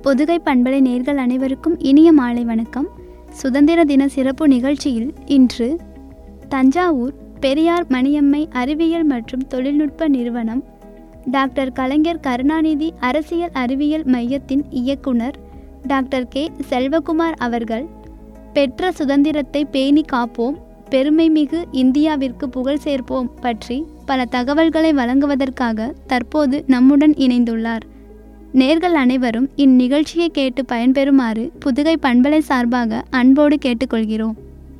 பொதுகை பண்பலை நேர்கள் அனைவருக்கும் இனிய மாலை வணக்கம் சுதந்திர தின சிறப்பு நிகழ்ச்சியில் இன்று தஞ்சாவூர் பெரியார் மணியம்மை அறிவியல் மற்றும் தொழில்நுட்ப நிறுவனம் டாக்டர் கலைஞர் கருணாநிதி அரசியல் அறிவியல் மையத்தின் இயக்குனர் டாக்டர் கே செல்வகுமார் அவர்கள் பெற்ற சுதந்திரத்தை பேணி காப்போம் பெருமைமிகு இந்தியாவிற்கு புகழ் சேர்ப்போம் பற்றி பல தகவல்களை வழங்குவதற்காக தற்போது நம்முடன் இணைந்துள்ளார் நேர்கள் அனைவரும் இந்நிகழ்ச்சியை கேட்டு பயன்பெறுமாறு புதுகை பண்பலை சார்பாக அன்போடு கேட்டுக்கொள்கிறோம்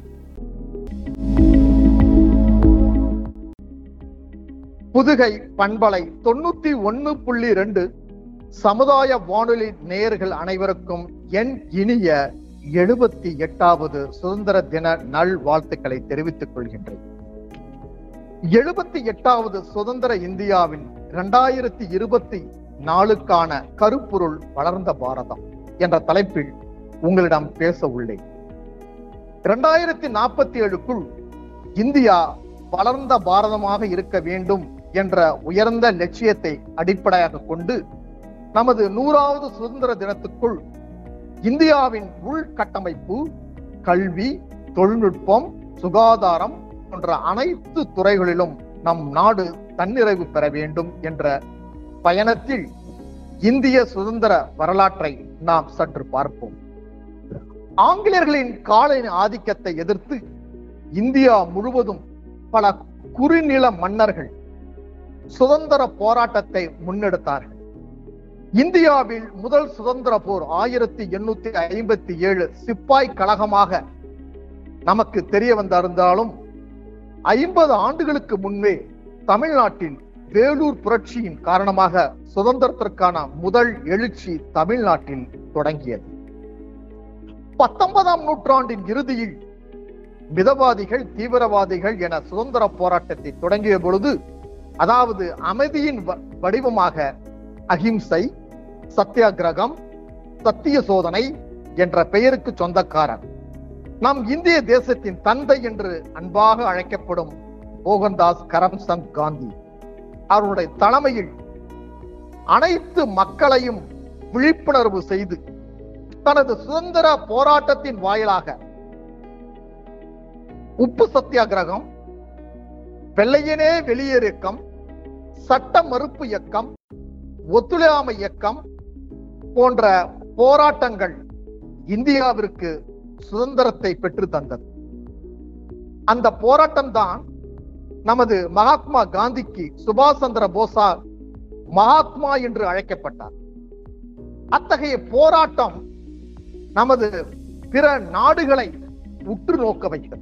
புதுகை பண்பலை தொண்ணூத்தி ஒன்னு புள்ளி ரெண்டு சமுதாய வானொலி நேயர்கள் அனைவருக்கும் என் இனிய எழுபத்தி எட்டாவது சுதந்திர தின நல் வாழ்த்துக்களை தெரிவித்துக் கொள்கின்றேன் எழுபத்தி எட்டாவது சுதந்திர இந்தியாவின் இரண்டாயிரத்தி இருபத்தி நாலுக்கான கருப்பொருள் வளர்ந்த பாரதம் என்ற தலைப்பில் உங்களிடம் பேச உள்ளேன் இரண்டாயிரத்தி நாற்பத்தி ஏழுக்குள் இந்தியா வளர்ந்த பாரதமாக இருக்க வேண்டும் என்ற உயர்ந்த லட்சியத்தை அடிப்படையாக கொண்டு நமது நூறாவது சுதந்திர தினத்துக்குள் இந்தியாவின் உள்கட்டமைப்பு கல்வி தொழில்நுட்பம் சுகாதாரம் போன்ற அனைத்து துறைகளிலும் நம் நாடு தன்னிறைவு பெற வேண்டும் என்ற பயணத்தில் இந்திய சுதந்திர வரலாற்றை நாம் சற்று பார்ப்போம் ஆங்கிலேயர்களின் காலின் ஆதிக்கத்தை எதிர்த்து இந்தியா முழுவதும் பல குறுநில மன்னர்கள் சுதந்திர போராட்டத்தை முன்னெடுத்தார்கள் இந்தியாவில் முதல் சுதந்திர போர் ஆயிரத்தி எண்ணூத்தி ஐம்பத்தி ஏழு சிப்பாய் கழகமாக நமக்கு தெரிய வந்திருந்தாலும் ஐம்பது ஆண்டுகளுக்கு முன்பே தமிழ்நாட்டில் வேலூர் புரட்சியின் காரணமாக சுதந்திரத்திற்கான முதல் எழுச்சி தமிழ்நாட்டில் தொடங்கியது பத்தொன்பதாம் நூற்றாண்டின் இறுதியில் மிதவாதிகள் தீவிரவாதிகள் என சுதந்திர போராட்டத்தை தொடங்கிய பொழுது அதாவது அமைதியின் வடிவமாக அகிம்சை சத்தியாகிரகம் சத்திய சோதனை என்ற பெயருக்கு சொந்தக்காரர் நம் இந்திய தேசத்தின் தந்தை என்று அன்பாக அழைக்கப்படும் மோகன்தாஸ் கரம்சந்த் காந்தி அவருடைய தலைமையில் அனைத்து மக்களையும் விழிப்புணர்வு செய்து தனது சுதந்திர போராட்டத்தின் வாயிலாக உப்பு சத்தியாகிரகம் வெள்ளையனே வெளியேறு இயக்கம் சட்ட மறுப்பு இயக்கம் ஒத்துழையாமை இயக்கம் போன்ற போராட்டங்கள் இந்தியாவிற்கு சுதந்திரத்தை பெற்று தந்தது அந்த போராட்டம் தான் நமது மகாத்மா காந்திக்கு சுபாஷ் சந்திர போஸா மகாத்மா என்று அழைக்கப்பட்டார் அத்தகைய போராட்டம் நமது பிற நாடுகளை உற்று நோக்க வைத்தது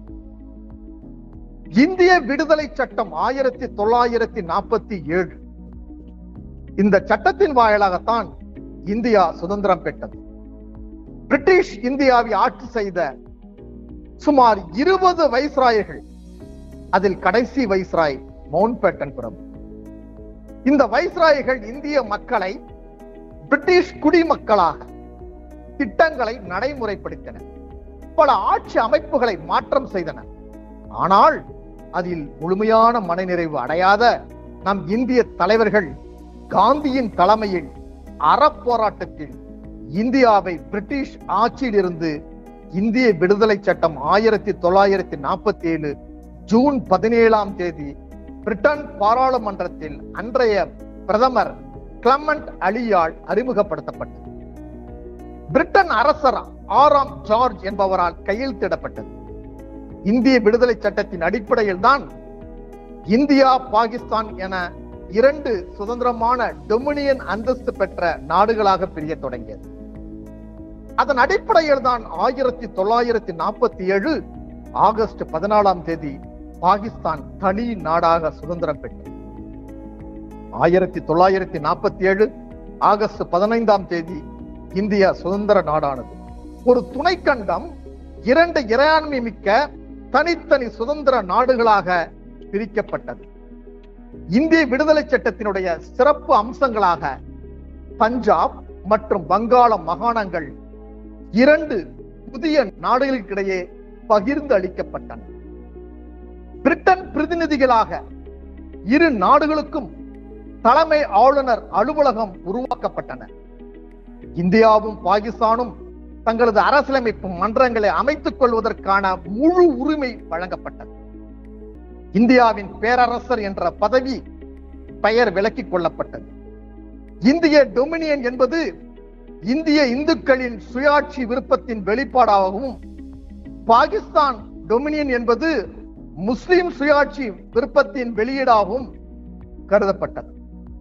இந்திய விடுதலை சட்டம் ஆயிரத்தி தொள்ளாயிரத்தி நாற்பத்தி ஏழு இந்த சட்டத்தின் வாயிலாகத்தான் இந்தியா சுதந்திரம் பெற்றது பிரிட்டிஷ் இந்தியாவை ஆட்சி செய்த சுமார் இருபது வைஸ்ராயர்கள் அதில் கடைசி வைஸ்ராய் மவுண்ட் பேட்டன் பிரபு இந்த வைஸ்ராய்கள் இந்திய மக்களை பிரிட்டிஷ் குடிமக்களாக திட்டங்களை நடைமுறைப்படுத்தின பல ஆட்சி அமைப்புகளை மாற்றம் செய்தன ஆனால் அதில் முழுமையான மனநிறைவு அடையாத நம் இந்திய தலைவர்கள் காந்தியின் தலைமையில் அறப்போராட்டத்தில் இந்தியாவை பிரிட்டிஷ் ஆட்சியில் இருந்து இந்திய விடுதலை சட்டம் ஆயிரத்தி தொள்ளாயிரத்தி நாற்பத்தி ஏழு ஜூன் பதினேழாம் தேதி பிரிட்டன் பாராளுமன்றத்தில் அன்றைய பிரதமர் கிளமண்ட் அலியால் அறிமுகப்படுத்தப்பட்டது பிரிட்டன் அரசர் ஆறாம் ஜார்ஜ் என்பவரால் கையெழுத்திடப்பட்டது இந்திய விடுதலை சட்டத்தின் அடிப்படையில் தான் இந்தியா பாகிஸ்தான் என இரண்டு சுதந்திரமான டொமினியன் அந்தஸ்து பெற்ற நாடுகளாக பிரிய தொடங்கியது அதன் அடிப்படையில் தான் ஆயிரத்தி தொள்ளாயிரத்தி நாற்பத்தி ஏழு ஆகஸ்ட் பதினாலாம் தேதி பாகிஸ்தான் தனி நாடாக சுதந்திரம் பெற்றது ஆயிரத்தி தொள்ளாயிரத்தி நாற்பத்தி ஏழு ஆகஸ்ட் பதினைந்தாம் தேதி இந்தியா சுதந்திர நாடானது ஒரு துணைக்கண்டம் இரண்டு இறையாண்மை மிக்க தனித்தனி சுதந்திர நாடுகளாக பிரிக்கப்பட்டது இந்திய விடுதலை சட்டத்தினுடைய சிறப்பு அம்சங்களாக பஞ்சாப் மற்றும் வங்காள மாகாணங்கள் இரண்டு புதிய நாடுகளுக்கிடையே பகிர்ந்து அளிக்கப்பட்டன பிரிட்டன் பிரதிநிதிகளாக இரு நாடுகளுக்கும் தலைமை ஆளுநர் அலுவலகம் உருவாக்கப்பட்டன இந்தியாவும் பாகிஸ்தானும் தங்களது அரசியலமைப்பு மன்றங்களை அமைத்துக் கொள்வதற்கான முழு உரிமை வழங்கப்பட்டது இந்தியாவின் பேரரசர் என்ற பதவி பெயர் விலக்கிக் கொள்ளப்பட்டது இந்திய டொமினியன் என்பது இந்திய இந்துக்களின் சுயாட்சி விருப்பத்தின் வெளிப்பாடாகவும் பாகிஸ்தான் டொமினியன் என்பது முஸ்லிம் சுயாட்சி விருப்பத்தின் வெளியீடாகவும் கருதப்பட்டது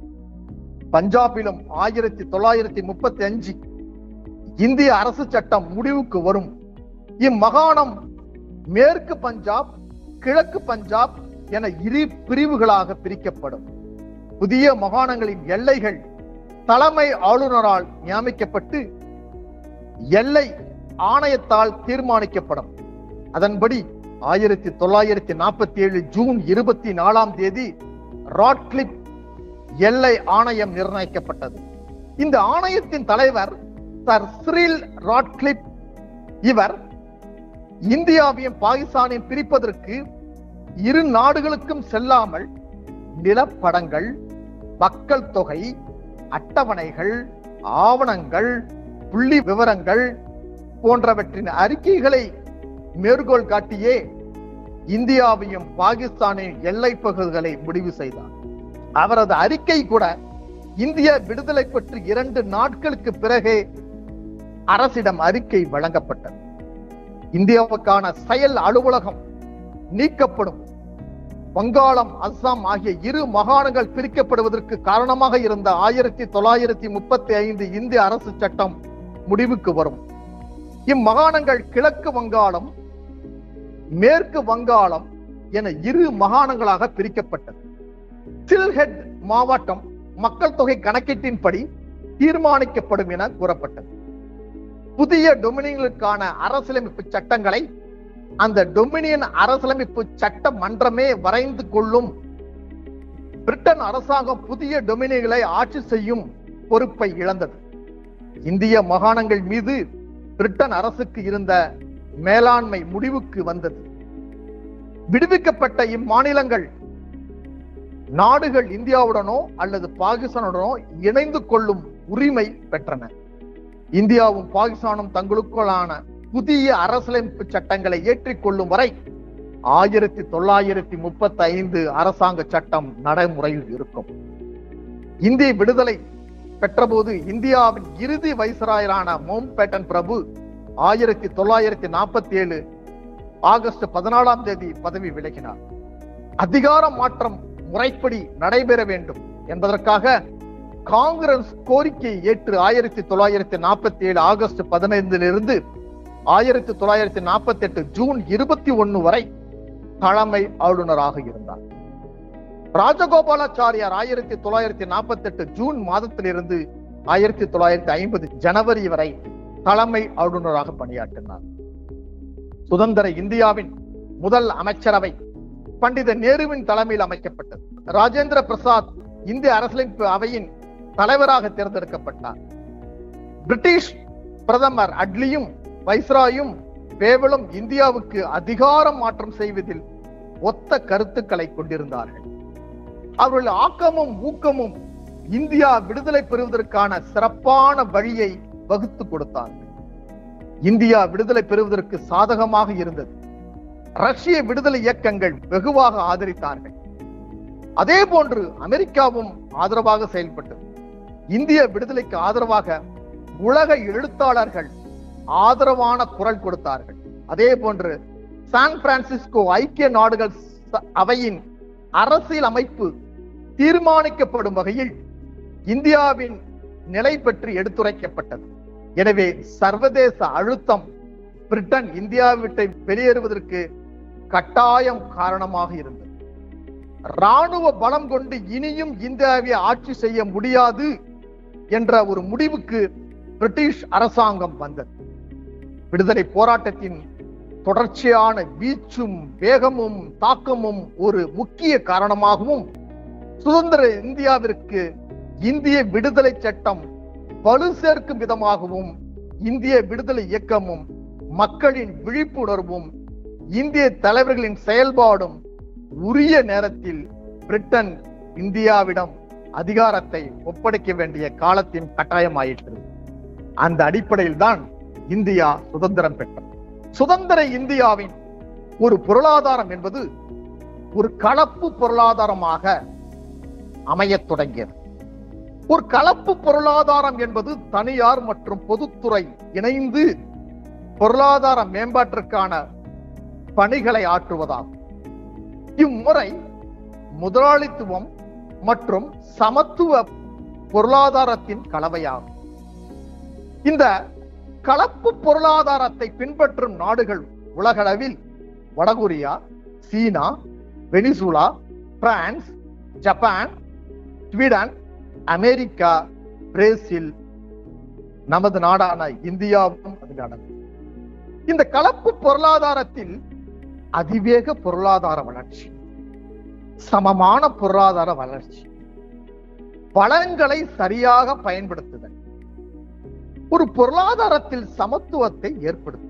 பஞ்சாபிலும் ஆயிரத்தி தொள்ளாயிரத்தி முப்பத்தி அஞ்சு இந்திய அரசு சட்டம் முடிவுக்கு வரும் இம்மாகாணம் மேற்கு பஞ்சாப் கிழக்கு பஞ்சாப் என இரு பிரிவுகளாக பிரிக்கப்படும் புதிய மாகாணங்களின் எல்லைகள் தலைமை ஆளுநரால் நியமிக்கப்பட்டு எல்லை ஆணையத்தால் தீர்மானிக்கப்படும் அதன்படி ஆயிரத்தி தொள்ளாயிரத்தி நாற்பத்தி ஏழு ஜூன் இருபத்தி நாலாம் தேதி ராட்கிளிப் எல்லை ஆணையம் நிர்ணயிக்கப்பட்டது இந்த ஆணையத்தின் தலைவர் சர் சிரில் ராட்கிளிப் இவர் இந்தியாவையும் பாகிஸ்தானையும் பிரிப்பதற்கு இரு நாடுகளுக்கும் செல்லாமல் நிலப்படங்கள் மக்கள் தொகை அட்டவணைகள் ஆவணங்கள் புள்ளி விவரங்கள் போன்றவற்றின் அறிக்கைகளை மேற்கோள் காட்டியே இந்தியாவையும் பாகிஸ்தானின் எல்லை பகுதிகளை முடிவு செய்தார் அவரது அறிக்கை கூட இந்திய விடுதலை பற்றி இரண்டு நாட்களுக்கு பிறகே அரசிடம் அறிக்கை வழங்கப்பட்டது இந்தியாவுக்கான செயல் அலுவலகம் நீக்கப்படும் வங்காளம் அஸ்ஸாம் ஆகிய இரு மாகாணங்கள் பிரிக்கப்படுவதற்கு காரணமாக இருந்த ஆயிரத்தி தொள்ளாயிரத்தி முப்பத்தி ஐந்து இந்திய அரசு சட்டம் முடிவுக்கு வரும் இம்மாகாணங்கள் கிழக்கு வங்காளம் மேற்கு வங்காளம் என இரு மாகாணங்களாக பிரிக்கப்பட்டது சில்ஹெட் மாவட்டம் மக்கள் தொகை கணக்கீட்டின்படி தீர்மானிக்கப்படும் என கூறப்பட்டது புதிய டொமினியன்களுக்கான அரசியலமைப்பு சட்டங்களை அந்த டொமினியன் அரசியலமைப்பு சட்ட மன்றமே வரைந்து கொள்ளும் பிரிட்டன் அரசாங்கம் புதிய டொமினியன்களை ஆட்சி செய்யும் பொறுப்பை இழந்தது இந்திய மாகாணங்கள் மீது பிரிட்டன் அரசுக்கு இருந்த மேலாண்மை முடிவுக்கு வந்தது விடுவிக்கப்பட்ட இம்மாநிலங்கள் நாடுகள் இந்தியாவுடனோ அல்லது பாகிஸ்தானுடனோ இணைந்து கொள்ளும் உரிமை பெற்றன இந்தியாவும் பாகிஸ்தானும் தங்களுக்குள்ளான புதிய அரசியலமைப்பு சட்டங்களை ஏற்றிக்கொள்ளும் வரை ஆயிரத்தி தொள்ளாயிரத்தி முப்பத்தி ஐந்து அரசாங்க சட்டம் நடைமுறையில் இருக்கும் இந்திய விடுதலை பெற்றபோது இந்தியாவின் இறுதி வைசராயரான மவுண்ட் பேட்டன் பிரபு ஆயிரத்தி தொள்ளாயிரத்தி நாற்பத்தி ஏழு ஆகஸ்ட் பதினாலாம் தேதி பதவி விலகினார் அதிகார மாற்றம் முறைப்படி நடைபெற வேண்டும் என்பதற்காக காங்கிரஸ் கோரிக்கையை ஏற்று ஆயிரத்தி தொள்ளாயிரத்தி நாற்பத்தி ஏழு ஆகஸ்ட் பதினைந்திலிருந்து ஆயிரத்தி தொள்ளாயிரத்தி நாற்பத்தி எட்டு ஜூன் இருபத்தி ஒன்னு வரை தலைமை ஆளுநராக இருந்தார் ராஜகோபாலாச்சாரியார் ஆயிரத்தி தொள்ளாயிரத்தி நாற்பத்தி எட்டு ஜூன் மாதத்திலிருந்து ஆயிரத்தி தொள்ளாயிரத்தி ஐம்பது ஜனவரி வரை தலைமை ஆளுநராக பணியாற்றினார் சுதந்திர இந்தியாவின் முதல் அமைச்சரவை பண்டித நேருவின் தலைமையில் அமைக்கப்பட்டது ராஜேந்திர பிரசாத் இந்திய அரசியலமைப்பு அவையின் தலைவராக தேர்ந்தெடுக்கப்பட்டார் பிரிட்டிஷ் பிரதமர் அட்லியும் வைஸ்ராயும் பேவலும் இந்தியாவுக்கு அதிகாரம் மாற்றம் செய்வதில் ஒத்த கருத்துக்களை கொண்டிருந்தார்கள் அவர்கள் ஆக்கமும் ஊக்கமும் இந்தியா விடுதலை பெறுவதற்கான சிறப்பான வழியை வகுத்து கொடுத்தார்கள் இந்தியா விடுதலை பெறுவதற்கு சாதகமாக இருந்தது ரஷ்ய விடுதலை இயக்கங்கள் வெகுவாக ஆதரித்தார்கள் அதே போன்று அமெரிக்காவும் ஆதரவாக செயல்பட்டது இந்திய விடுதலைக்கு ஆதரவாக உலக எழுத்தாளர்கள் ஆதரவான குரல் கொடுத்தார்கள் அதே போன்று சான் பிரான்சிஸ்கோ ஐக்கிய நாடுகள் ச- அவையின் அரசியல் அமைப்பு தீர்மானிக்கப்படும் வகையில் இந்தியாவின் நிலை பற்றி எடுத்துரைக்கப்பட்டது எனவே சர்வதேச அழுத்தம் பிரிட்டன் இந்தியாவை விட்டு வெளியேறுவதற்கு கட்டாயம் காரணமாக இருந்தது ராணுவ பலம் கொண்டு இனியும் இந்தியாவை ஆட்சி செய்ய முடியாது என்ற ஒரு முடிவுக்கு பிரிட்டிஷ் அரசாங்கம் வந்தது விடுதலை போராட்டத்தின் தொடர்ச்சியான வீச்சும் வேகமும் தாக்கமும் ஒரு முக்கிய காரணமாகவும் சுதந்திர இந்தியாவிற்கு இந்திய விடுதலை சட்டம் வலு சேர்க்கும் விதமாகவும் இந்திய விடுதலை இயக்கமும் மக்களின் விழிப்புணர்வும் இந்திய தலைவர்களின் செயல்பாடும் உரிய நேரத்தில் பிரிட்டன் இந்தியாவிடம் அதிகாரத்தை ஒப்படைக்க வேண்டிய காலத்தின் கட்டாயமாயிற்று அந்த அடிப்படையில் தான் இந்தியா சுதந்திரம் பெற்றது சுதந்திர இந்தியாவின் ஒரு பொருளாதாரம் என்பது ஒரு கலப்பு பொருளாதாரமாக அமையத் தொடங்கியது ஒரு கலப்பு பொருளாதாரம் என்பது தனியார் மற்றும் பொதுத்துறை இணைந்து பொருளாதார மேம்பாட்டிற்கான பணிகளை ஆற்றுவதாகும் இம்முறை முதலாளித்துவம் மற்றும் சமத்துவ பொருளாதாரத்தின் கலவையாகும் இந்த கலப்பு பொருளாதாரத்தை பின்பற்றும் நாடுகள் உலகளவில் வடகொரியா சீனா Venezuela France Japan Sweden America Brazil நமது நாடான இந்தியாவும் அதில் அடங்கும் இந்த கலப்பு பொருளாதாரத்தில் அதிவேக பொருளாதார வளர்ச்சி சமமான பொருளாதார வளர்ச்சி வளங்களை சரியாக பயன்படுத்துதல் ஒரு பொருளாதாரத்தில் சமத்துவத்தை ஏற்படுத்துதல்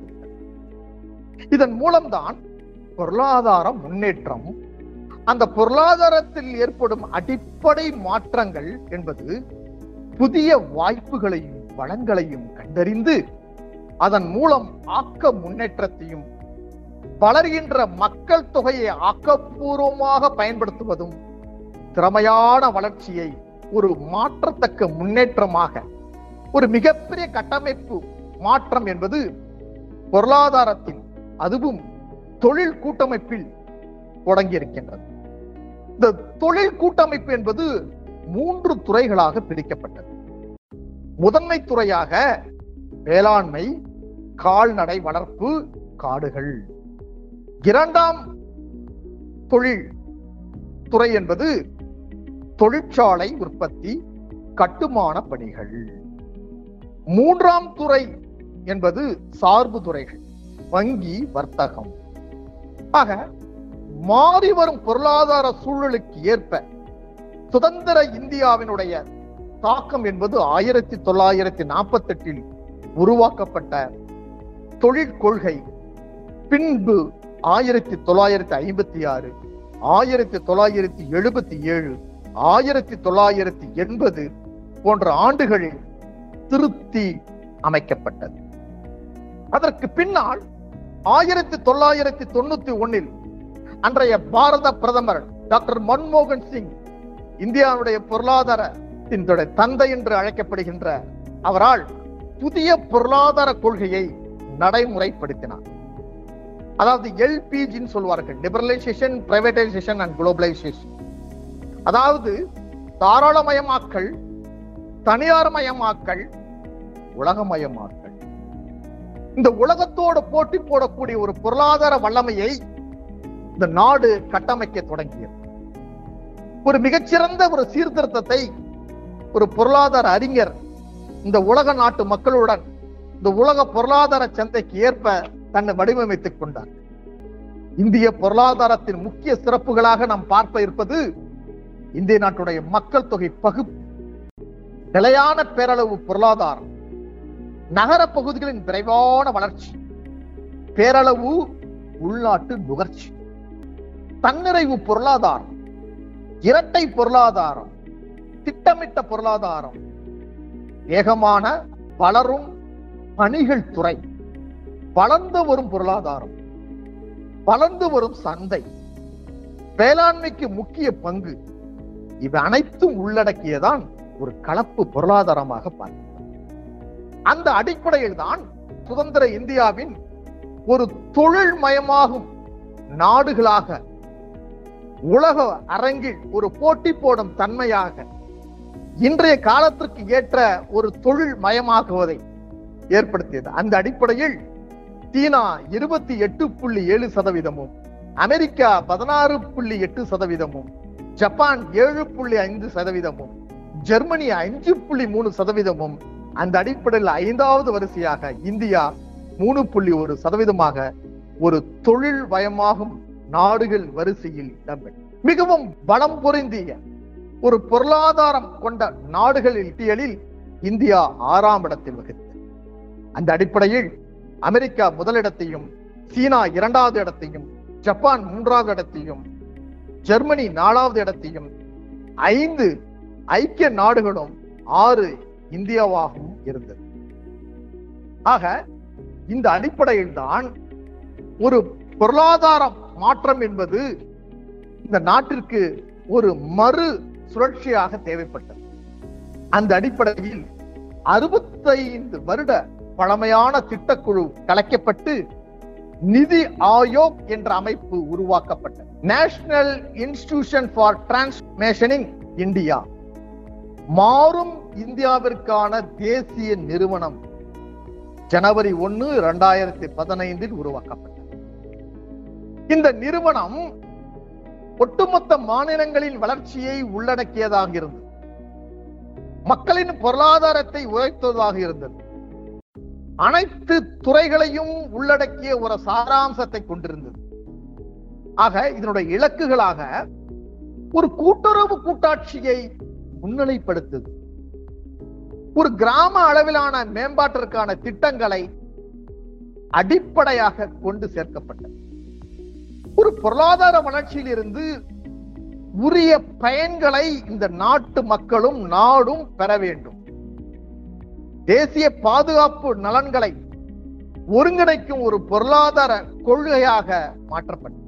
இதன் மூலம்தான் பொருளாதார முன்னேற்றம் அந்த பொருளாதாரத்தில் ஏற்படும் அடிப்படை மாற்றங்கள் என்பது புதிய வாய்ப்புகளையும் வளங்களையும் கண்டறிந்து அதன் மூலம் ஆக்க முன்னேற்றத்தையும் வளர்கின்ற மக்கள் தொகையை ஆக்கப்பூர்வமாக பயன்படுத்துவதும் திறமையான வளர்ச்சியை ஒரு மாற்றத்தக்க முன்னேற்றமாக ஒரு மிகப்பெரிய கட்டமைப்பு மாற்றம் என்பது பொருளாதாரத்தில் அதுவும் தொழில் கூட்டமைப்பில் தொடங்கி இருக்கின்றது இந்த தொழில் கூட்டமைப்பு என்பது மூன்று துறைகளாக பிரிக்கப்பட்டது முதன்மை துறையாக வேளாண்மை கால்நடை வளர்ப்பு காடுகள் இரண்டாம் தொழில் துறை என்பது தொழிற்சாலை உற்பத்தி கட்டுமான பணிகள் மூன்றாம் துறை என்பது சார்பு துறைகள் வங்கி வர்த்தகம் ஆக மாறி வரும் பொருளாதார சூழலுக்கு ஏற்ப சுதந்திர இந்தியாவினுடைய தாக்கம் என்பது ஆயிரத்தி தொள்ளாயிரத்தி நாற்பத்தி எட்டில் உருவாக்கப்பட்ட தொழில் கொள்கை பின்பு ஆயிரத்தி தொள்ளாயிரத்தி ஐம்பத்தி ஆறு ஆயிரத்தி தொள்ளாயிரத்தி எழுபத்தி ஏழு ஆயிரத்தி தொள்ளாயிரத்தி எண்பது போன்ற ஆண்டுகளில் திருத்தி அமைக்கப்பட்டது அதற்கு பின்னால் ஆயிரத்தி தொள்ளாயிரத்தி தொண்ணூத்தி ஒன்னில் அன்றைய பாரத பிரதமர் டாக்டர் மன்மோகன் சிங் இந்தியாவுடைய பொருளாதாரத்தின் தந்தை என்று அழைக்கப்படுகின்ற அவரால் புதிய பொருளாதார கொள்கையை நடைமுறைப்படுத்தினார் அதாவது எல்பிஜின்னு சொல்வார்கள் லிபரலைசேஷன் பிரைவேடைசேஷன் அண்ட் குளோபலைசேஷன் அதாவது தாராளமயமாக்கல் தனியார்மயமாக்கல் உலகமயமாக்கல் இந்த உலகத்தோடு போட்டி போடக்கூடிய ஒரு பொருளாதார வல்லமையை இந்த நாடு கட்டமைக்க தொடங்கியது ஒரு மிகச்சிறந்த ஒரு சீர்திருத்தத்தை ஒரு பொருளாதார அறிஞர் இந்த உலக நாட்டு மக்களுடன் இந்த உலக பொருளாதார சந்தைக்கு ஏற்ப தன்னை வடிவமைத்துக் கொண்டார் இந்திய பொருளாதாரத்தின் முக்கிய சிறப்புகளாக நாம் பார்ப்ப இருப்பது இந்திய நாட்டுடைய மக்கள் தொகை பகுப்பு நிலையான பேரளவு பொருளாதாரம் நகர பகுதிகளின் விரைவான வளர்ச்சி பேரளவு உள்நாட்டு நுகர்ச்சி தன்னிறைவு பொருளாதாரம் இரட்டை பொருளாதாரம் திட்டமிட்ட பொருளாதாரம் வேகமான வளரும் பணிகள் துறை வளர்ந்து வரும் பொருளாதாரம் வளர்ந்து வரும் சந்தை வேளாண்மைக்கு முக்கிய பங்கு இவை அனைத்தும் உள்ளடக்கியதான் ஒரு கலப்பு பொருளாதாரமாக பார்க்கிறோம் அந்த அடிப்படையில் தான் சுதந்திர இந்தியாவின் ஒரு தொழில் மயமாகும் நாடுகளாக உலக அரங்கில் ஒரு போட்டி போடும் தன்மையாக இன்றைய காலத்திற்கு ஏற்ற ஒரு தொழில் மயமாக்குவதை ஏற்படுத்தியது அந்த அடிப்படையில் சீனா இருபத்தி எட்டு புள்ளி ஏழு சதவீதமும் அமெரிக்கா பதினாறு புள்ளி எட்டு சதவீதமும் ஜப்பான் ஏழு புள்ளி ஐந்து சதவீதமும் ஜெர்மனி அஞ்சு புள்ளி மூணு சதவீதமும் அந்த அடிப்படையில் ஐந்தாவது வரிசையாக இந்தியா மூணு புள்ளி ஒரு சதவீதமாக ஒரு தொழில் வயமாகும் நாடுகள் வரிசையில் இடம்பெற்றது மிகவும் பலம் பொருந்திய ஒரு பொருளாதாரம் கொண்ட நாடுகளில் பட்டியலில் இந்தியா ஆறாம் இடத்தில் வகித்தது அந்த அடிப்படையில் அமெரிக்கா முதலிடத்தையும் சீனா இரண்டாவது இடத்தையும் ஜப்பான் மூன்றாவது இடத்தையும் ஜெர்மனி நாலாவது இடத்தையும் ஐந்து ஐக்கிய நாடுகளும் ஆறு இந்தியாவாகவும் இருந்தது ஆக இந்த அடிப்படையில் தான் ஒரு பொருளாதார மாற்றம் என்பது இந்த நாட்டிற்கு ஒரு மறு சுழற்சியாக தேவைப்பட்டது அந்த அடிப்படையில் அறுபத்தைந்து வருட பழமையான திட்டக்குழு கலைக்கப்பட்டு நிதி ஆயோக் என்ற அமைப்பு உருவாக்கப்பட்டது national institution for transforming India மாறும் இந்தியாவிற்கான தேசிய நிறுவனம் ஜனவரி ஒன்னு இரண்டாயிரத்தி பதினைந்தில் உருவாக்கப்பட்டது இந்த நிறுவனம் ஒட்டுமொத்த மாநிலங்களின் வளர்ச்சியை உள்ளடக்கியதாக இருந்தது மக்களின் பொருளாதாரத்தை உயர்த்துவதாக இருந்தது அனைத்து துறைகளையும் உள்ளடக்கிய ஒரு சாராம்சத்தை கொண்டிருந்தது ஆக இதனுடைய இலக்குகளாக ஒரு கூட்டுறவு கூட்டாட்சியை முன்னிலைப்படுத்தது ஒரு கிராம அளவிலான மேம்பாட்டிற்கான திட்டங்களை அடிப்படையாக கொண்டு சேர்க்கப்பட்டது ஒரு பொருளாதார வளர்ச்சியில் இருந்து உரிய பயன்களை இந்த நாட்டு மக்களும் நாடும் பெற வேண்டும் தேசிய பாதுகாப்பு நலன்களை ஒருங்கிணைக்கும் ஒரு பொருளாதார கொள்கையாக மாற்றப்பட்டது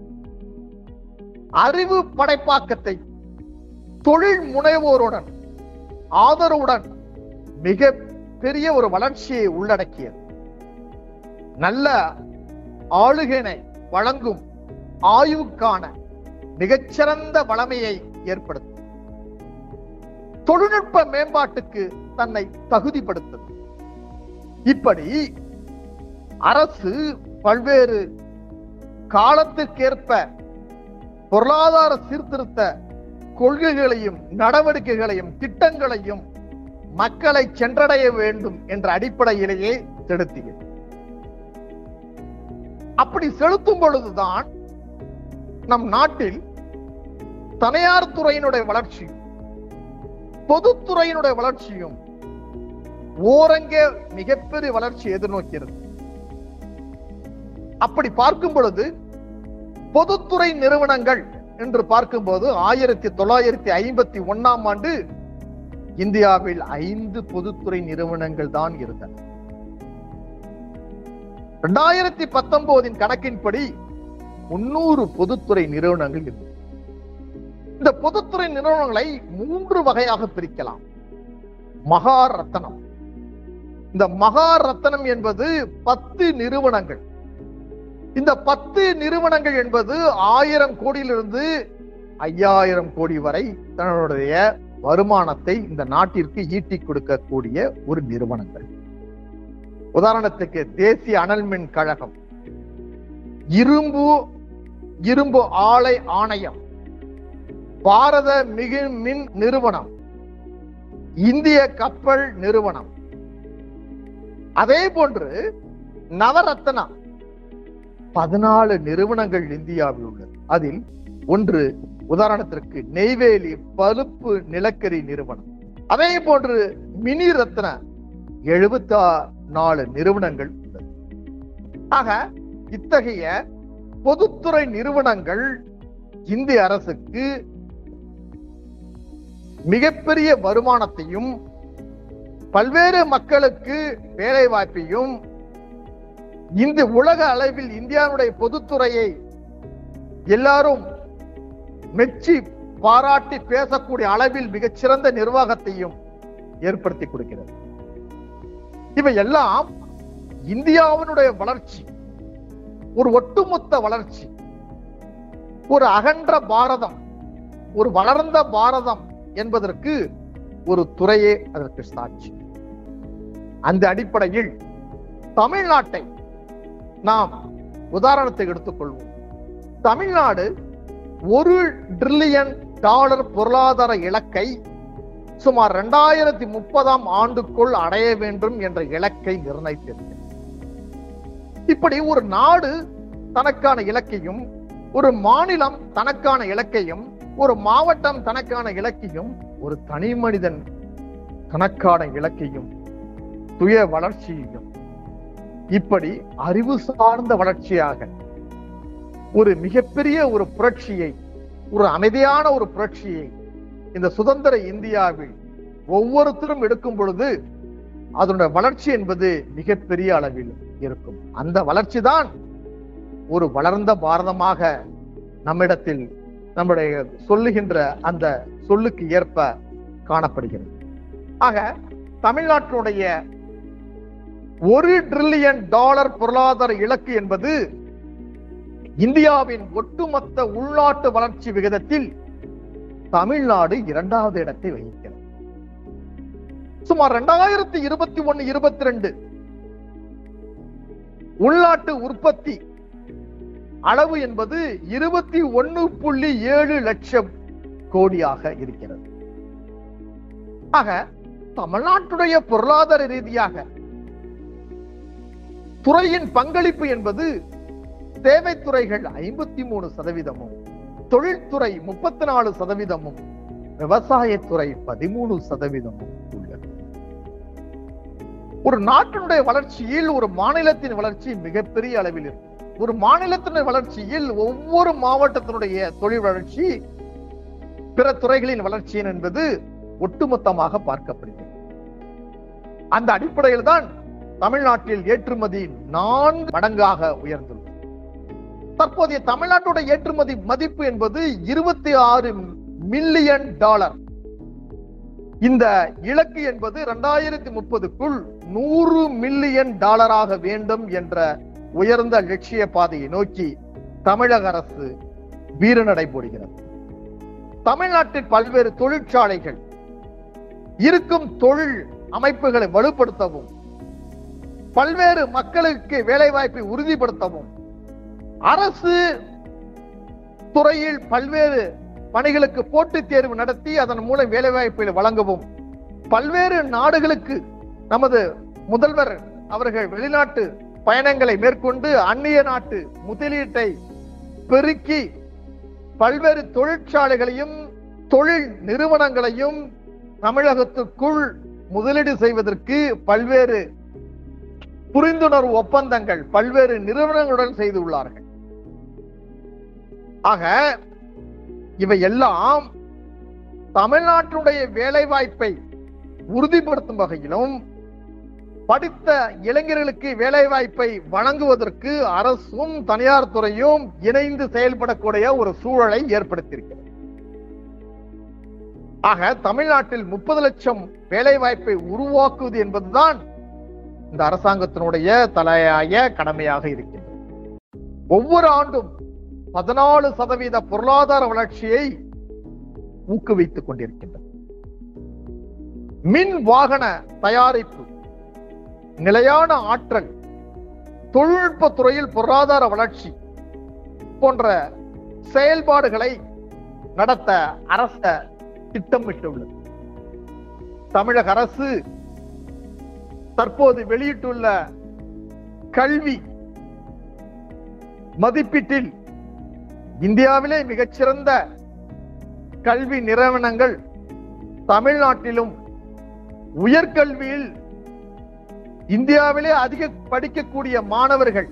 அறிவு படைப்பாக்கத்தை தொழில் முனைவோருடன் ஆதரவுடன் மிக பெரிய ஒரு வளர்ச்சியை உள்ளடக்கியது நல்ல ஆளுகைனை வழங்கும் ஆய்வுக்கான மிகச்சிறந்த வளமையை ஏற்படுத்தும் தொழில்நுட்ப மேம்பாட்டுக்கு தன்னை தகுதிப்படுத்தும் இப்படி அரசு பல்வேறு காலத்திற்கேற்ப பொருளாதார சீர்திருத்த கொள்கைகளையும் நடவடிக்கைகளையும் திட்டங்களையும் மக்களை சென்றடைய வேண்டும் என்ற அடிப்படையிலேயே செலுத்தியது அப்படி செலுத்தும் பொழுதுதான் நம் நாட்டில் தனியார் துறையினுடைய வளர்ச்சியும் பொதுத்துறையினுடைய வளர்ச்சியும் ஓரங்கே மிகப்பெரிய வளர்ச்சி எதிர்நோக்கிறது அப்படி பார்க்கும் பொழுது பொதுத்துறை நிறுவனங்கள் என்று பார்க்கும்போது ஆயிரத்தி தொள்ளாயிரத்தி ஐம்பத்தி ஒன்னாம் ஆண்டு இந்தியாவில் ஐந்து பொதுத்துறை நிறுவனங்கள் தான் இருந்தன இரண்டாயிரத்தி பத்தொன்பதின் கணக்கின்படி முன்னூறு பொதுத்துறை நிறுவனங்கள் இருந்தது இந்த பொதுத்துறை நிறுவனங்களை மூன்று வகையாக பிரிக்கலாம் மகா ரத்தனம் இந்த மகா ரத்தனம் என்பது பத்து நிறுவனங்கள் இந்த பத்து நிறுவனங்கள் என்பது ஆயிரம் கோடியிலிருந்து ஐயாயிரம் கோடி வரை தன்னுடைய வருமானத்தை இந்த நாட்டிற்கு ஈட்டி கொடுக்கக்கூடிய ஒரு நிறுவனங்கள் உதாரணத்துக்கு தேசிய அனல் மின் கழகம் இரும்பு இரும்பு ஆலை ஆணையம் பாரத மிகு மின் நிறுவனம் இந்திய கப்பல் நிறுவனம் அதே போன்று நவரத்னா பதினாலு நிறுவனங்கள் இந்தியாவில் உள்ளது அதில் ஒன்று உதாரணத்திற்கு நெய்வேலி பழுப்பு நிலக்கரி நிறுவனம் அதே போன்று மினி ரத்ன எழுபத்தி நாலு நிறுவனங்கள் உள்ளது ஆக இத்தகைய பொதுத்துறை நிறுவனங்கள் இந்திய அரசுக்கு மிகப்பெரிய வருமானத்தையும் பல்வேறு மக்களுக்கு வேலை வாய்ப்பையும் இந்த உலக அளவில் இந்தியாவுடைய பொதுத்துறையை எல்லாரும் மெச்சி பாராட்டி பேசக்கூடிய அளவில் மிகச்சிறந்த நிர்வாகத்தையும் ஏற்படுத்தி கொடுக்கிறது இவை எல்லாம் இந்தியாவினுடைய வளர்ச்சி ஒரு ஒட்டுமொத்த வளர்ச்சி ஒரு அகன்ற பாரதம் ஒரு வளர்ந்த பாரதம் என்பதற்கு ஒரு துறையே அதற்கு சாட்சி அந்த அடிப்படையில் தமிழ்நாட்டை நாம் உதாரணத்தை எடுத்துக்கொள்வோம் தமிழ்நாடு ஒரு ட்ரில்லியன் டாலர் பொருளாதார இலக்கை சுமார் இரண்டாயிரத்தி முப்பதாம் ஆண்டுக்குள் அடைய வேண்டும் என்ற இலக்கை நிர்ணயித்திருக்கிறது இப்படி ஒரு நாடு தனக்கான இலக்கையும் ஒரு மாநிலம் தனக்கான இலக்கையும் ஒரு மாவட்டம் தனக்கான இலக்கையும் ஒரு தனி மனிதன் தனக்கான இலக்கையும் சுய வளர்ச்சியையும் இப்படி அறிவு சார்ந்த வளர்ச்சியாக ஒரு மிகப்பெரிய ஒரு புரட்சியை ஒரு அமைதியான ஒரு புரட்சியை இந்த சுதந்திர இந்தியாவில் ஒவ்வொருத்தரும் எடுக்கும் பொழுது அதனுடைய வளர்ச்சி என்பது மிகப்பெரிய அளவில் இருக்கும் அந்த வளர்ச்சி தான் ஒரு வளர்ந்த பாரதமாக நம்மிடத்தில் நம்முடைய சொல்லுகின்ற அந்த சொல்லுக்கு ஏற்ப காணப்படுகிறது ஆக தமிழ்நாட்டினுடைய ஒரு ட்ரில்லியன் டாலர் பொருளாதார இலக்கு என்பது இந்தியாவின் ஒட்டுமொத்த உள்நாட்டு வளர்ச்சி விகிதத்தில் தமிழ்நாடு இரண்டாவது இடத்தை வகிக்கிறது சுமார் இரண்டாயிரத்தி இருபத்தி ஒன்னு இருபத்தி ரெண்டு உள்நாட்டு உற்பத்தி அளவு என்பது இருபத்தி ஒன்னு புள்ளி ஏழு லட்சம் கோடியாக இருக்கிறது ஆக தமிழ்நாட்டுடைய பொருளாதார ரீதியாக துறையின் பங்களிப்பு என்பது சேவைத்துறைகள் ஐம்பத்தி மூணு சதவீதமும் தொழில்துறை முப்பத்தி நாலு சதவீதமும் விவசாயத்துறை பதிமூணு சதவீதமும் உள்ளது ஒரு நாட்டினுடைய வளர்ச்சியில் ஒரு மாநிலத்தின் வளர்ச்சி மிகப்பெரிய அளவில் இருக்கு ஒரு மாநிலத்தினுடைய வளர்ச்சியில் ஒவ்வொரு மாவட்டத்தினுடைய தொழில் வளர்ச்சி பிற துறைகளின் வளர்ச்சியின் என்பது ஒட்டுமொத்தமாக பார்க்கப்படுகிறது அந்த அடிப்படையில் தான் தமிழ்நாட்டில் ஏற்றுமதி நான்கு மடங்காக உயர்ந்துள்ளது தற்போதைய தமிழ்நாட்டுடைய ஏற்றுமதி மதிப்பு என்பது இருபத்தி ஆறு மில்லியன் டாலர் இந்த இலக்கு என்பது இரண்டாயிரத்தி முப்பதுக்குள் நூறு மில்லியன் டாலராக வேண்டும் என்ற உயர்ந்த லட்சிய பாதையை நோக்கி தமிழக அரசு வீரநடை போடுகிறது தமிழ்நாட்டில் பல்வேறு தொழிற்சாலைகள் இருக்கும் தொழில் அமைப்புகளை வலுப்படுத்தவும் பல்வேறு மக்களுக்கு வேலை வாய்ப்பை உறுதிப்படுத்தவும் அரசு துறையில் பல்வேறு பணிகளுக்கு போட்டித் தேர்வு நடத்தி அதன் மூலம் வேலை வாய்ப்பை வழங்கவும் பல்வேறு நாடுகளுக்கு நமது முதல்வர் அவர்கள் வெளிநாட்டு பயணங்களை மேற்கொண்டு அந்நிய நாட்டு முதலீட்டை பெருக்கி பல்வேறு தொழிற்சாலைகளையும் தொழில் நிறுவனங்களையும் தமிழகத்துக்குள் முதலீடு செய்வதற்கு பல்வேறு புரிந்துணர்வு ஒப்பந்தங்கள் பல்வேறு நிறுவனங்களுடன் செய்துள்ளார்கள் ஆக இவை எல்லாம் தமிழ்நாட்டினுடைய வேலை வாய்ப்பை உறுதிப்படுத்தும் வகையிலும் படித்த இளைஞர்களுக்கு வேலை வாய்ப்பை வழங்குவதற்கு அரசும் தனியார் துறையும் இணைந்து செயல்படக்கூடிய ஒரு சூழலை ஏற்படுத்தியிருக்கிறது ஆக தமிழ்நாட்டில் முப்பது லட்சம் வேலை வாய்ப்பை உருவாக்குவது என்பதுதான் இந்த அரசாங்கத்தினுடைய தலையாய கடமையாக இருக்கின்றது ஒவ்வொரு ஆண்டும் பதினாலு சதவீத பொருளாதார வளர்ச்சியை ஊக்குவித்துக் கொண்டிருக்கின்றது மின் வாகன தயாரிப்பு நிலையான ஆற்றல் தொழில்நுட்ப துறையில் பொருளாதார வளர்ச்சி போன்ற செயல்பாடுகளை நடத்த அரச திட்டமிட்டுள்ளது தமிழக அரசு தற்போது வெளியிட்டுள்ள கல்வி மதிப்பீட்டில் இந்தியாவிலே மிகச்சிறந்த கல்வி நிறுவனங்கள் தமிழ்நாட்டிலும் உயர்கல்வியில் இந்தியாவிலே அதிக படிக்கக்கூடிய மாணவர்கள்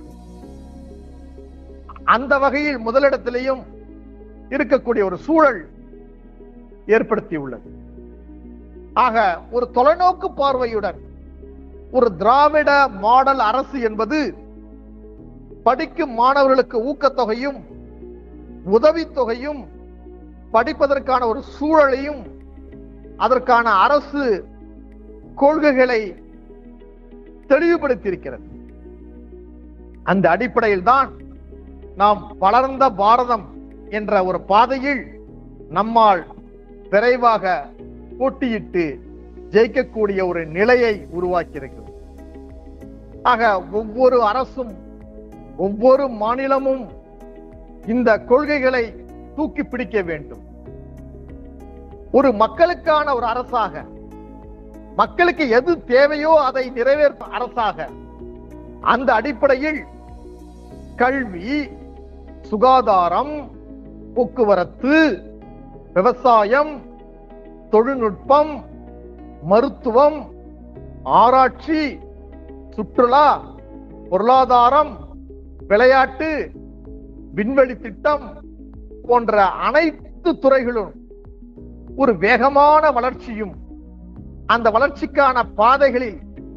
அந்த வகையில் முதலிடத்திலேயும் இருக்கக்கூடிய ஒரு சூழல் ஏற்படுத்தியுள்ளது ஆக ஒரு தொலைநோக்கு பார்வையுடன் ஒரு திராவிட மாடல் அரசு என்பது படிக்கும் மாணவர்களுக்கு ஊக்கத்தொகையும் உதவித்தொகையும் படிப்பதற்கான ஒரு சூழலையும் அதற்கான அரசு கொள்கைகளை தெளிவுபடுத்தியிருக்கிறது அந்த அடிப்படையில் தான் நாம் வளர்ந்த பாரதம் என்ற ஒரு பாதையில் நம்மால் விரைவாக போட்டியிட்டு ஜெயிக்கக்கூடிய ஒரு நிலையை உருவாக்கியிருக்கிறது ஆக ஒவ்வொரு அரசும் ஒவ்வொரு மாநிலமும் இந்த கொள்கைகளை தூக்கி பிடிக்க வேண்டும் ஒரு மக்களுக்கான ஒரு அரசாக மக்களுக்கு எது தேவையோ அதை நிறைவேற்றும் அரசாக அந்த அடிப்படையில் கல்வி சுகாதாரம் போக்குவரத்து விவசாயம் தொழில்நுட்பம் மருத்துவம் ஆராய்ச்சி சுற்றுலா பொருளாதாரம் விளையாட்டு விண்வெளி திட்டம் போன்ற அனைத்து துறைகளும் ஒரு வேகமான வளர்ச்சியும் அந்த வளர்ச்சிக்கான பாதைகளில்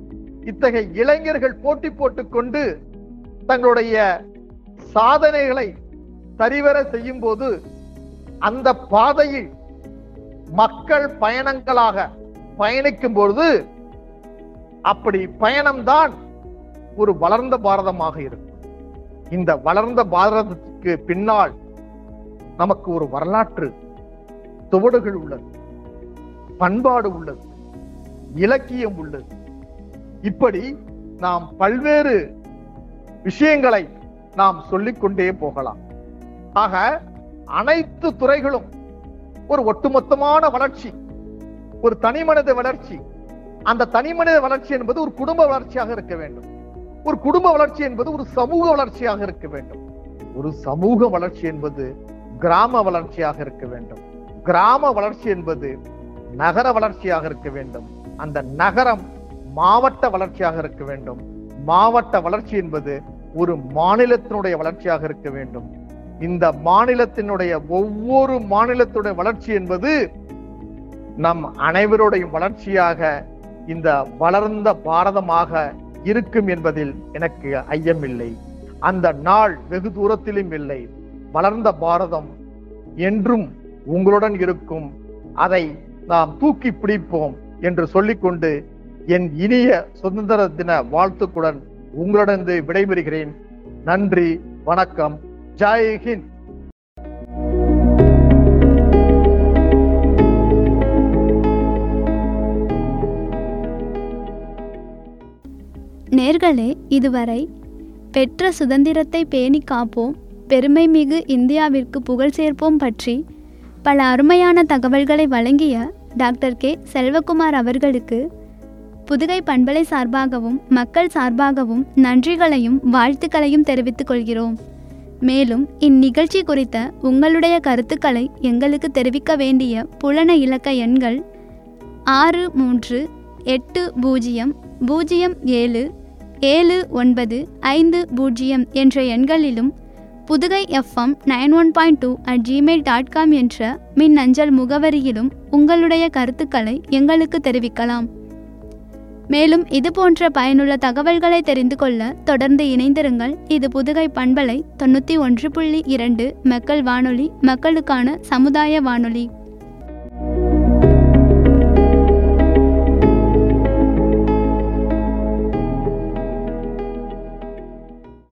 இத்தகைய இளைஞர்கள் போட்டி போட்டுக் கொண்டு தங்களுடைய சாதனைகளை சரிவர செய்யும் போது அந்த பாதையில் மக்கள் பயணங்களாக பயணிக்கும் பொழுது அப்படி பயணம்தான் ஒரு வளர்ந்த பாரதமாக இருக்கும் இந்த வளர்ந்த பாரதத்துக்கு பின்னால் நமக்கு ஒரு வரலாற்று சுவடுகள் உள்ளது பண்பாடு உள்ளது இலக்கியம் உள்ளது இப்படி நாம் பல்வேறு விஷயங்களை நாம் சொல்லிக்கொண்டே போகலாம் ஆக அனைத்து துறைகளும் ஒரு ஒட்டுமொத்தமான வளர்ச்சி ஒரு தனிமனித வளர்ச்சி அந்த தனிமனித வளர்ச்சி என்பது ஒரு குடும்ப வளர்ச்சியாக இருக்க வேண்டும் ஒரு குடும்ப வளர்ச்சி என்பது ஒரு சமூக வளர்ச்சியாக இருக்க வேண்டும் ஒரு சமூக வளர்ச்சி என்பது கிராம வளர்ச்சியாக இருக்க வேண்டும் கிராம வளர்ச்சி என்பது நகர வளர்ச்சியாக இருக்க வேண்டும் அந்த நகரம் மாவட்ட வளர்ச்சியாக இருக்க வேண்டும் மாவட்ட வளர்ச்சி என்பது ஒரு மாநிலத்தினுடைய வளர்ச்சியாக இருக்க வேண்டும் இந்த மாநிலத்தினுடைய ஒவ்வொரு மாநிலத்துடைய வளர்ச்சி என்பது நம் அனைவருடைய வளர்ச்சியாக இந்த வளர்ந்த பாரதமாக இருக்கும் என்பதில் எனக்கு ஐயமில்லை அந்த நாள் வெகு தூரத்திலும் இல்லை வளர்ந்த பாரதம் என்றும் உங்களுடன் இருக்கும் அதை நாம் தூக்கி பிடிப்போம் என்று சொல்லிக்கொண்டு என் இனிய சுதந்திர தின வாழ்த்துக்களுடன் உங்களிடம் விடைபெறுகிறேன் நன்றி வணக்கம் ஜெய் ஹிந்த் நேர்களே இதுவரை பெற்ற சுதந்திரத்தை பேணி காப்போம் பெருமை மிகு இந்தியாவிற்கு புகழ் சேர்ப்போம் பற்றி பல அருமையான தகவல்களை வழங்கிய டாக்டர் கே செல்வகுமார் அவர்களுக்கு புதுகை பண்பலை சார்பாகவும் மக்கள் சார்பாகவும் நன்றிகளையும் வாழ்த்துக்களையும் தெரிவித்துக் கொள்கிறோம் மேலும் இந்நிகழ்ச்சி குறித்த உங்களுடைய கருத்துக்களை எங்களுக்கு தெரிவிக்க வேண்டிய புலன இலக்க எண்கள் ஆறு மூன்று எட்டு பூஜ்ஜியம் பூஜ்ஜியம் ஏழு ஏழு ஒன்பது ஐந்து பூஜ்ஜியம் என்ற எண்களிலும் Pudugai FM nine one point two at Gmail dot com என்ற மின்னஞ்சல் முகவரியிலும் உங்களுடைய கருத்துக்களை எங்களுக்கு தெரிவிக்கலாம் மேலும் இது போன்ற பயனுள்ள தகவல்களை தெரிந்து கொள்ள தொடர்ந்து இணைந்திருங்கள் இது புதுகை பண்பலை தொண்ணூற்றி ஒன்று புள்ளி இரண்டு மக்கள் வானொலி மக்களுக்கான சமுதாய வானொலி